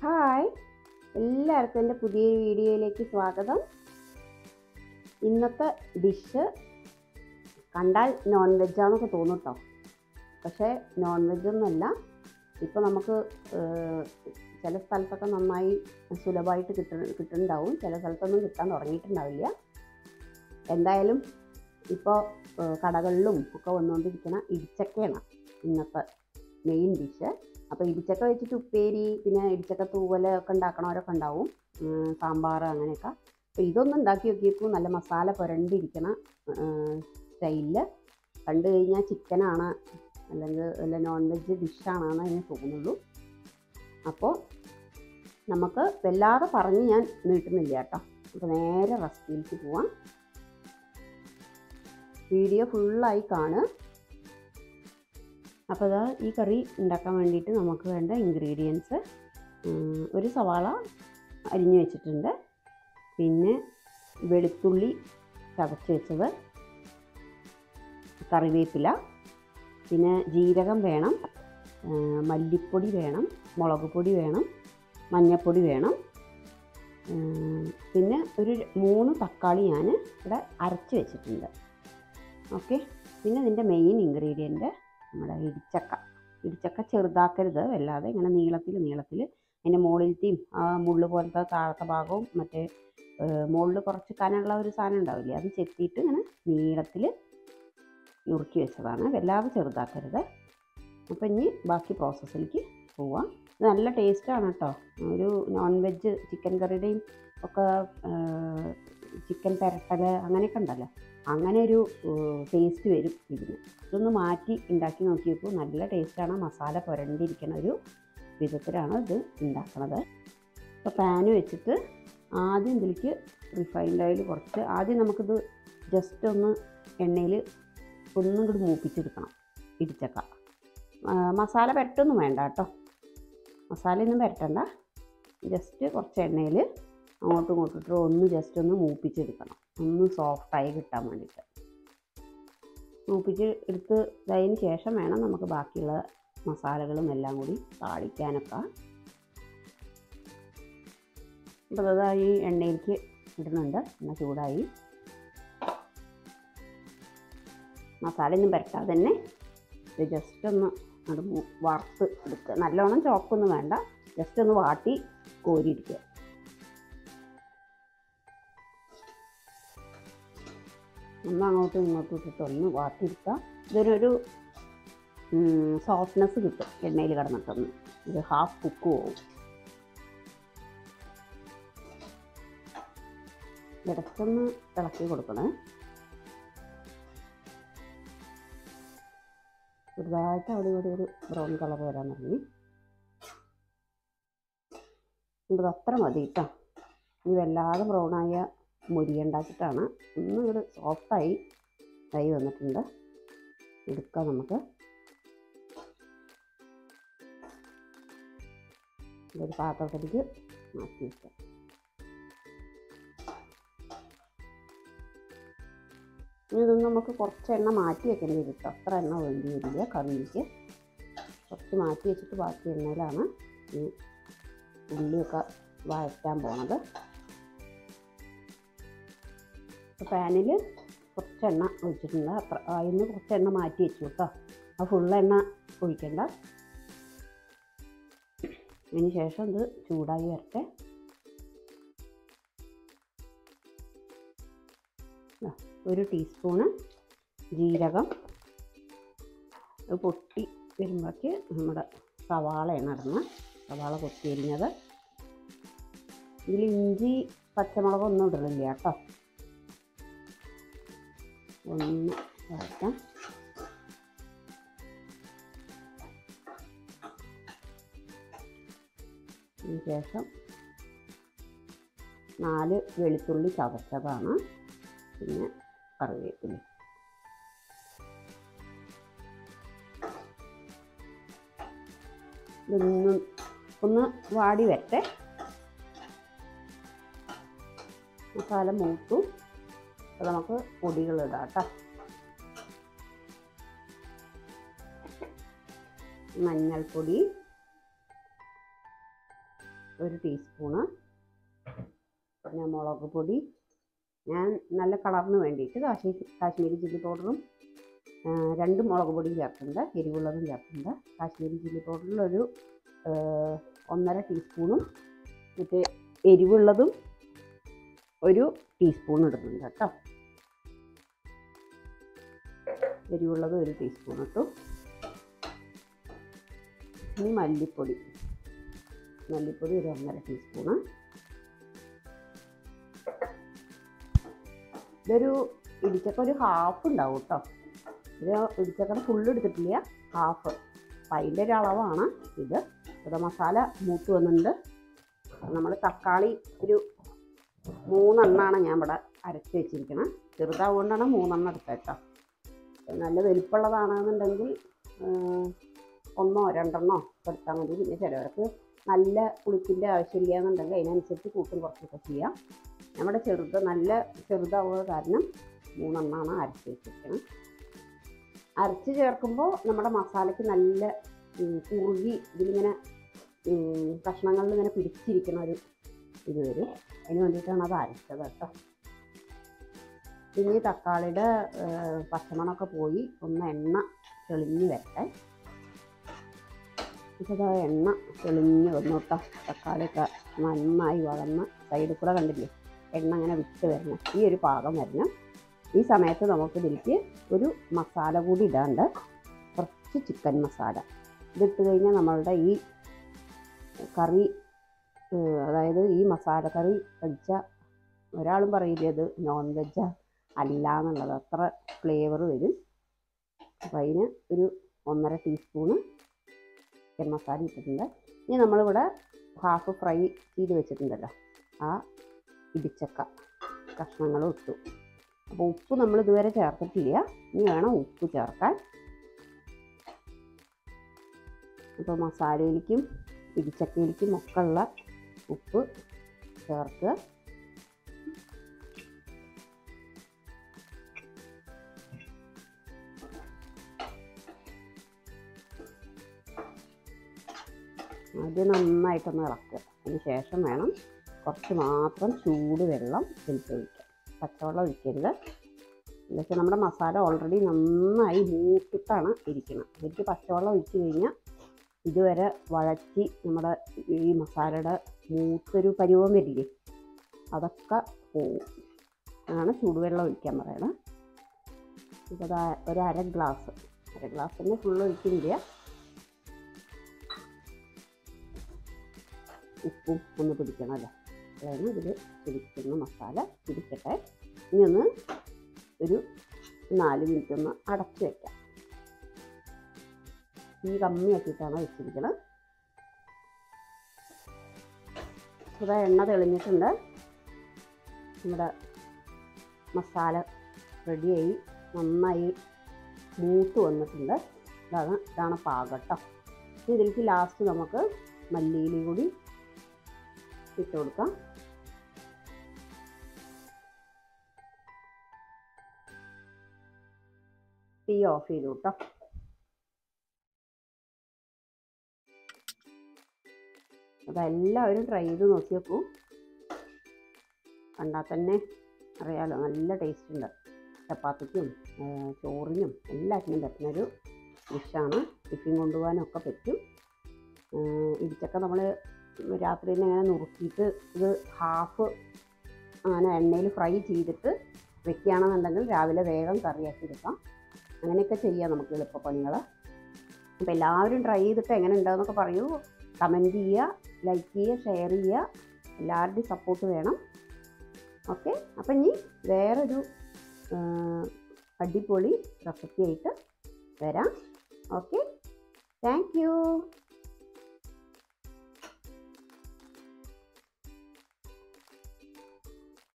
hi എല്ലാവർക്കും എൻ്റെ പുതിയ വീഡിയോയിലേക്ക് സ്വാഗതം ഇന്നത്തെ ഡിഷ് കണ്ടാൽ നോൺ വെജാന്നൊക്കെ തോന്നും കേട്ടോ പക്ഷേ നോൺ വെജൊന്നുമല്ല ഇപ്പോൾ നമുക്ക് ഏഹ്, ചില സ്ഥലത്തൊക്കെ നന്നായി സുലഭമായിട്ട് കിട്ട കിട്ടുന്നുണ്ടാവും ചില സ്ഥലത്തൊന്നും കിട്ടാൻ തുടങ്ങിയിട്ടുണ്ടാവില്ല എന്തായാലും ഇപ്പോൾ കടകളിലും ഒക്കെ വന്നുകൊണ്ടിരിക്കുന്ന ഇടിച്ചക്കയാണ് ഇന്നത്തെ മെയിൻ ഡിഷ് അപ്പോൾ ഇടിച്ചക്ക വെച്ചിട്ട് ഉപ്പേരി പിന്നെ ഇടിച്ചക്ക തൂവൽ ഒക്കെ ഉണ്ടാക്കണവരൊക്കെ ഉണ്ടാവും ഉം, സാമ്പാർ അങ്ങനെയൊക്കെ അപ്പോൾ ഇതൊന്നും ഉണ്ടാക്കി നോക്കിയപ്പോൾ നല്ല മസാല പുരണ്ടിരിക്കണ സ്റ്റൈലിൽ കണ്ടു കഴിഞ്ഞാൽ ചിക്കനാണ് അല്ലെങ്കിൽ വല്ല നോൺ വെജ് ഡിഷാണെന്ന് അതിന് തോന്നുള്ളൂ അപ്പോൾ നമുക്ക് വല്ലാതെ പറഞ്ഞ് ഞാൻ നീട്ടുന്നില്ല കേട്ടോ അപ്പോൾ നേരെ റെസിപ്പിയിലേക്ക് പോവാം വീഡിയോ ഫുള്ളായി കാണുക അപ്പോൾ ഇതാ ഈ കറി ഉണ്ടാക്കാൻ വേണ്ടിയിട്ട് നമുക്ക് വേണ്ട ഇൻഗ്രീഡിയൻസ് ഒരു സവാള അരിഞ്ഞു വെച്ചിട്ടുണ്ട് പിന്നെ വെളുത്തുള്ളി ചതച്ച് വെച്ചത് കറിവേപ്പില പിന്നെ ജീരകം വേണം ആ, മല്ലിപ്പൊടി വേണം മുളക് പൊടി വേണം മഞ്ഞൾപ്പൊടി വേണം ആ, പിന്നെ ഒരു മൂന്ന് തക്കാളി ഞാൻ ഇവിടെ അരച്ച് വെച്ചിട്ടുണ്ട് ഓക്കെ പിന്നെ ഇതിൻ്റെ മെയിൻ ഇൻഗ്രീഡിയൻറ്റ് നമ്മുടെ ഇടിച്ചക്ക ഇടിച്ചക്ക ചെറുതാക്കരുത് വല്ലാതെ ഇങ്ങനെ നീളത്തിൽ നീളത്തിൽ അതിൻ്റെ മുകളിലത്തെയും ആ മുള്ള് പോലത്തെ താഴത്തെ ഭാഗവും മറ്റേ മുകളിൽ കുറച്ച് കനമുള്ള ഒരു സാധനം ഉണ്ടാവില്ലേ അത് ചെത്തിയിട്ട് ഇങ്ങനെ നീളത്തിൽ നുറുക്കി വെച്ചതാണ് വല്ലാതെ ചെറുതാക്കരുത് അപ്പോൾ ഇനി ബാക്കി പ്രോസസ്സിലേക്ക് പോവാം ഇത് നല്ല ടേസ്റ്റാണ് കേട്ടോ ഒരു നോൺ വെജ് ചിക്കൻ കറിയുടെയും ഒക്കെ ചിക്കൻ പെരട്ടൽ അങ്ങനെയൊക്കെ ഉണ്ടല്ലോ അങ്ങനെ ഒരു ടേസ്റ്റ് വരും ഇതിന് ഇതൊന്ന് മാറ്റി ഉണ്ടാക്കി നോക്കിയപ്പോൾ നല്ല ടേസ്റ്റാണ് മസാല പുരണ്ടിരിക്കണ ഒരു വിധത്തിലാണ് ഇത് ഉണ്ടാക്കണത് അപ്പോൾ പാന് വെച്ചിട്ട് ആദ്യം ഇതിലേക്ക് റിഫൈൻഡ് ഓയിൽ കുറച്ച് ആദ്യം നമുക്കിത് ജസ്റ്റ് ഒന്ന് എണ്ണയിൽ ഒന്നും കൂടി മൂപ്പിച്ചെടുക്കണം ഇടിച്ചക്ക ആ, മസാല പുരട്ടൊന്നും വേണ്ട കേട്ടോ മസാലയൊന്നും പുരട്ടണ്ട ജസ്റ്റ് കുറച്ച് എണ്ണയിൽ അങ്ങോട്ടും ഇങ്ങോട്ടും ഇട്ട് ഒന്ന് ജസ്റ്റ് ഒന്ന് മൂപ്പിച്ചെടുക്കണം ഒന്ന് സോഫ്റ്റായി കിട്ടാൻ വേണ്ടിയിട്ട് മൂപ്പിച്ച് എടുത്ത് ഇതതിന് ശേഷം വേണം നമുക്ക് ബാക്കിയുള്ള മസാലകളും എല്ലാം കൂടി താളിക്കാനൊക്കെ അപ്പോൾ അതാ ഈ എണ്ണയിലേക്ക് ഇടുന്നുണ്ട് എണ്ണ ചൂടായി മസാലയൊന്നും പുരട്ടാതെ തന്നെ ഇത് ജസ്റ്റ് ഒന്ന് അത് മു- വറുത്ത് എടുക്കുക നല്ലോണം ചോപ്പൊന്നും വേണ്ട ജസ്റ്റ് ഒന്ന് വാട്ടി കോരിയിരിക്കുക ഒന്ന് അങ്ങോട്ടും ഇങ്ങോട്ടും ഇട്ടിട്ട് ഒന്ന് വാട്ടിയെടുക്കുക ഇതിനൊരു സോഫ്റ്റ്നെസ് കിട്ടും എണ്ണയിൽ കിടന്നിട്ടൊന്ന് ഇത് ഹാഫ് കുക്ക് പോവും ഇടയ്ക്കൊന്ന് ഇളക്കി കൊടുക്കണേ ചെറുതായിട്ട് അവിടെ ഇവിടെ ഒരു ബ്രൗൺ കളർ വരാൻ തുടങ്ങി ഇത് അത്ര മതി കേട്ടോ ഇനി വല്ലാതെ ബ്രൗണായ മുരിയുണ്ടാക്കിയിട്ടാണ് ഒന്ന് ഇങ്ങോട്ട് സോഫ്റ്റായി ആയി വന്നിട്ടുണ്ട് എടുക്കാം നമുക്ക് ഇതൊരു പാത്രത്തിലേക്ക് മാറ്റി വയ്ക്കാം ഇനി ഇതൊന്ന് നമുക്ക് കുറച്ച് എണ്ണ മാറ്റി വെക്കേണ്ടി വരും കേട്ടോ അത്ര എണ്ണ വേണ്ടി വരില്ല കറിയിലേക്ക് കുറച്ച് മാറ്റി വെച്ചിട്ട് ബാക്കി എണ്ണയിലാണ് ഈ ഉള്ളിയൊക്കെ വഴറ്റാൻ പോണത് അപ്പോൾ പാനിൽ കുറച്ച് എണ്ണ ഒഴിച്ചിട്ടുണ്ട് അത്ര അതിന് കുറച്ച് എണ്ണ മാറ്റി വെച്ചു കേട്ടോ ആ ഫുൾ എണ്ണ ഒഴിക്കണ്ട അതിന് ശേഷം ഇത് ചൂടായി വരട്ടെ ദാ, ഒരു ടീസ്പൂണ് ജീരകം അത് പൊട്ടി വരുമ്പോഴേക്ക് നമ്മുടെ സവാളയാണ് ഇടുന്നത് സവാള കൊത്തി അരിഞ്ഞത് ഇതിൽ ഇഞ്ചി പച്ചമുളക് ഒന്നും ഇടണില്ല കേട്ടോ ഒന്ന് വഴറ്റാം അതിന് ശേഷം നാല് വെളുത്തുള്ളി ചതച്ചതാണ് പിന്നെ കറിവേപ്പില ഇതൊന്ന് ഒന്ന് വാടി വരട്ടെ മസാല മൂത്തു അപ്പോൾ നമുക്ക് പൊടികൾ ഇടാം കേട്ടോ മഞ്ഞൾപ്പൊടി ഒരു ടീസ്പൂണ് പിന്നെ മുളക് പൊടി ഞാൻ നല്ല കളറിന് വേണ്ടിയിട്ട് കാശ്മീരി കാശ്മീരി ചില്ലി പൗഡറും ആ, രണ്ട് മുളക് പൊടിയും ചേർക്കുന്നുണ്ട് എരിവുള്ളതും ചേർക്കുന്നുണ്ട് കാശ്മീരി ചില്ലി പൗഡറിൽ ഒരു ആ, ഒന്നര ടീസ്പൂണും മറ്റേ എരിവുള്ളതും ഒരു ടീസ്പൂൺ ഇടുന്നുണ്ട് കേട്ടോ എരിവുള്ളത് ഒരു ടീസ്പൂൺ ഇട്ടു ഇനി മല്ലിപ്പൊടി മല്ലിപ്പൊടി ഒരു ഒന്നര ടീസ്പൂണ് ഇതൊരു ഇടിച്ചക്ക ഒരു ഹാഫ് ഉണ്ടാവും കേട്ടോ ഒരു ഇടിച്ചക്കട ഫുള്ള് എടുത്തിട്ടില്ല ഹാഫ് അപ്പം അതിൻ്റെ ഒരു അളവാണ് ഇത് ഇത് മസാല മൂത്ത് വന്നിട്ടുണ്ട് നമ്മൾ തക്കാളി ഒരു മൂന്നെണ്ണമാണ് ഞാൻ ഇവിടെ അരച്ച് വെച്ചിരിക്കുന്നത് ചെറുതാവുകൊണ്ടാണ് മൂന്നെണ്ണം എടുത്തത് കേട്ടോ നല്ല വലിപ്പമുള്ളതാണെന്നുണ്ടെങ്കിൽ ഉം, ഒന്നോ രണ്ടെണ്ണോ ഒക്കെ എടുത്താൽ മതി പിന്നെ ചിലവർക്ക് നല്ല പുളിപ്പിൻ്റെ ആവശ്യമില്ല എന്നുണ്ടെങ്കിൽ അതിനനുസരിച്ച് കൂട്ടും കുറച്ചൊക്കെ ചെയ്യാം നമ്മുടെ ചെറുത് നല്ല ചെറുതാവുക കാരണം മൂന്നെണ്ണമാണ് അരച്ച് വെച്ചിരിക്കുന്നത് അരച്ച് ചേർക്കുമ്പോൾ നമ്മുടെ മസാലയ്ക്ക് നല്ല ഉം, കുറുകി ഇതിലിങ്ങനെ ഉം, കഷ്ണങ്ങളിൽ ഇങ്ങനെ പിടിച്ചിരിക്കണ ഒരു ഇത് വരും അതിന് വേണ്ടിയിട്ടാണ് അത് അരച്ചത് കേട്ടോ പിന്നെ ഈ തക്കാളിയുടെ ഏഹ്, പച്ചമണമൊക്കെ പോയി ഒന്ന് എണ്ണ തെളിഞ്ഞ് വരട്ടെ ഇപ്പോൾ ഇതാ എണ്ണ തെളിഞ്ഞ് വന്നു കേട്ടോ തക്കാളിയൊക്കെ നന്നായി വളർന്ന് സൈഡിൽ കൂടെ കണ്ടില്ലേ എണ്ണ അങ്ങനെ വിട്ട് വരണം ഈ ഒരു പാകം വരണം ഈ സമയത്ത് നമുക്ക് ഇതിലേക്ക് ഒരു മസാല കൂടി ഇടാണ്ട് കുറച്ച് ചിക്കൻ മസാല ഇതിട്ട് കഴിഞ്ഞാൽ നമ്മളുടെ ഈ കറി ഏഹ്, അതായത് ഈ മസാല കറി കഴിച്ച ഒരാളും പറയില്ല ഇത് നോൺ വെജാ അല്ല എന്നുള്ളത് അത്ര ഫ്ലേവർ വരും അപ്പം അതിന് ഒരു ഒന്നര ടീസ്പൂണ് ചിക്കൻ മസാല ഇട്ടിട്ടുണ്ട് ഇനി നമ്മളിവിടെ ഹാഫ് ഫ്രൈ ചെയ്ത് വെച്ചിട്ടുണ്ടല്ലോ ആ ഇടിച്ചക്ക കഷ്ണങ്ങളും ഇട്ടു അപ്പോൾ ഉപ്പ് നമ്മൾ ഇതുവരെ ചേർത്തിട്ടില്ല ഇനി വേണം ഉപ്പ് ചേർക്കാൻ അപ്പോൾ മസാലയിലേക്കും ഇടിച്ചക്കയിലേക്കും ഒക്കെ ഉള്ള ഉപ്പ് ചേർക്കുക ആദ്യം നന്നായിട്ടൊന്ന് ഇളക്കുക അതിന് ശേഷം വേണം കുറച്ച് മാത്രം ചൂട് വെള്ളം ഇതിലേക്ക് ഒഴിക്കാം പച്ചവെള്ളം ഒഴിക്കരുത് എന്നുവെച്ചാൽ നമ്മുടെ മസാല ഓൾറെഡി നന്നായി മൂത്തിട്ടാണ് ഇരിക്കുന്നത് ഇതിലേക്ക് പച്ചവെള്ളം ഒഴിച്ച് കഴിഞ്ഞാൽ ഇതുവരെ വഴറ്റി നമ്മുടെ ഈ മസാലയുടെ മൂത്തൊരു പരുവം വരില്ലേ അതൊക്കെ പോവും അതാണ് ചൂടുവെള്ളം ഒഴിക്കാൻ പറയണത് ഇപ്പോൾ ദാ ഒരു അര ഗ്ലാസ് അര ഗ്ലാസ് തന്നെ ഫുള്ള് ഒഴിക്കുന്നില്ല ഉപ്പും ഒന്ന് പിടിക്കണമല്ലോ അതാണ് ഇതിൽ പിടിക്കുന്ന മസാല പിടിക്കട്ടെ ഇനി ഒന്ന് ഒരു നാല് മിനിറ്റ് ഒന്ന് അടച്ച് വെക്കാം തീ കമ്മിയാക്കിയിട്ടാണ് വെച്ചിരിക്കുന്നത് ഇതാ എണ്ണ തെളിഞ്ഞിട്ടുണ്ട് നമ്മുടെ മസാല റെഡിയായി നന്നായി മൂത്ത് വന്നിട്ടുണ്ട് ഇതാണ് ഇതാണ് പാകം കേട്ടോ ഇനി ഇതിലേക്ക് ലാസ്റ്റ് നമുക്ക് മല്ലിയിലും കൂടി ഇട്ട് കൊടുക്കാം തീ ഓഫ് ചെയ്തു കേട്ടോ അതെല്ലാവരും ട്രൈ ചെയ്ത് നോക്കി നോക്കൂ കണ്ടാൽ തന്നെ അറിയാലോ നല്ല ടേസ്റ്റ് ഉണ്ട് ചപ്പാത്തിക്കും ആ, ചോറിനും എല്ലാറ്റിനും പറ്റുന്നൊരു ഡിഷാണ് ടിഫിൻ കൊണ്ടുപോകാനൊക്കെ പറ്റും ആ, ഇടിച്ചക്ക നമ്മൾ രാത്രി തന്നെ ഇങ്ങനെ നുറുക്കിയിട്ട് ഇത് ഹാഫ് അങ്ങനെ എണ്ണയിൽ ഫ്രൈ ചെയ്തിട്ട് വെക്കുകയാണെന്നുണ്ടെങ്കിൽ രാവിലെ വേഗം കറിയാക്കി എടുക്കാം അങ്ങനെയൊക്കെ ചെയ്യാം നമുക്ക് എളുപ്പപ്പണികൾ അപ്പോൾ എല്ലാവരും ട്രൈ ചെയ്തിട്ട് എങ്ങനെ ഉണ്ടെന്നൊക്കെ പറയൂ കമൻറ്റ് ചെയ്യുക ലൈക്ക് ചെയ്യുക ഷെയർ ചെയ്യുക എല്ലാവരുടെയും സപ്പോർട്ട് വേണം ഓക്കെ അപ്പം ഇനി വേറൊരു ആ, അടിപൊളി റെസിപ്പി ആയിട്ട് വരാം ഓക്കെ താങ്ക് യു